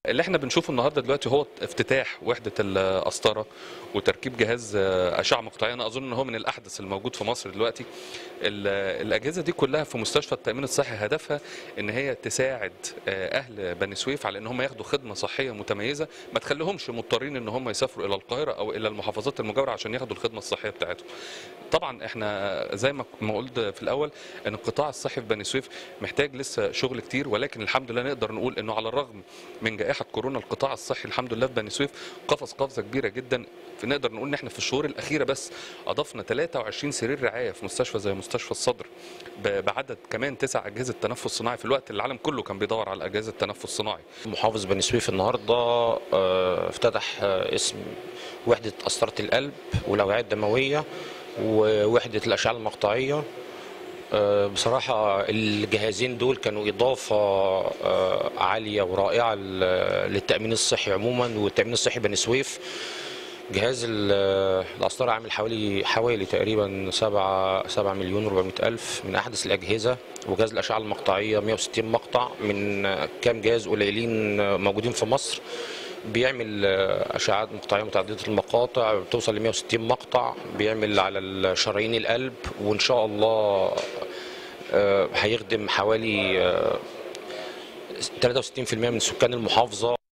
اللي احنا بنشوفه النهارده دلوقتي هو افتتاح وحده القسطره وتركيب جهاز اشعه مقطعيه انا اظن ان هو من الاحدث الموجود في مصر دلوقتي ال- الاجهزه دي كلها في مستشفى التامين الصحي هدفها ان هي تساعد اهل بني سويف على ان هم ياخدوا خدمه صحيه متميزه ما تخليهمش مضطرين ان هم يسافروا الى القاهره او الى المحافظات المجاوره عشان ياخدوا الخدمه الصحيه بتاعتهم طبعا احنا زي ما ما قلت في الاول ان القطاع الصحي في بني سويف محتاج لسه شغل كتير ولكن الحمد لله نقدر نقول انه على الرغم من جائحه كورونا القطاع الصحي الحمد لله في بني سويف قفز قفزه كبيره جدا فنقدر نقول ان احنا في الشهور الاخيره بس اضفنا 23 سرير رعايه في مستشفى زي مستشفى الصدر ب- بعدد كمان تسع اجهزه تنفس صناعي في الوقت اللي العالم كله كان بيدور على اجهزه تنفس صناعي محافظ بني سويف النهارده آه، افتتح آه، اسم وحده قسطره القلب والاوعيه الدمويه ووحده الاشعه المقطعيه آه، بصراحه الجهازين دول كانوا اضافه آه، عاليه ورائعه ل- للتامين الصحي عموما والتامين الصحي بني سويف جهاز ال- القسطره عامل حوالي حوالي تقريبا 7 7 مليون و400 الف من احدث الاجهزه وجهاز الاشعه المقطعيه 160 مقطع من كام جهاز قليلين موجودين في مصر بيعمل اشعات مقطعيه متعدده المقاطع بتوصل ل 160 مقطع بيعمل على شرايين القلب وان شاء الله آه، هيخدم حوالي آه، 63% من سكان المحافظه